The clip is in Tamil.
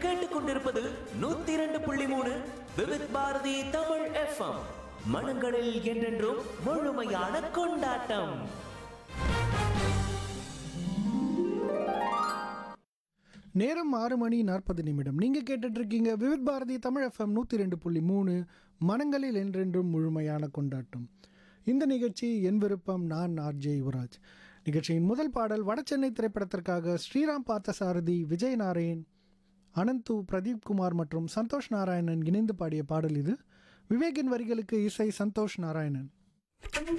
கேட்டுக்கொண்டிருப்பது நூத்தி இரண்டு புள்ளி மூணு விவித் பாரதி தமிழ் எஃப்எம் மனங்களில் என்றென்றும் முழுமையான கொண்டாட்டம் நேரம் ஆறு மணி நாற்பது நிமிடம் நீங்கள் கேட்டுட்ருக்கீங்க விவித் பாரதி தமிழ் எஃப்எம் நூற்றி ரெண்டு புள்ளி மூணு மனங்களில் என்றென்றும் முழுமையான கொண்டாட்டம் இந்த நிகழ்ச்சி என் விருப்பம் நான் ஆர்ஜே யுவராஜ் நிகழ்ச்சியின் முதல் பாடல் வடசென்னை திரைப்படத்திற்காக ஸ்ரீராம் பார்த்தசாரதி விஜய் நாராயண் அனந்து பிரதீப் குமார் மற்றும் சந்தோஷ் நாராயணன் இணைந்து பாடிய பாடல் இது விவேகின் வரிகளுக்கு இசை சந்தோஷ் நாராயணன்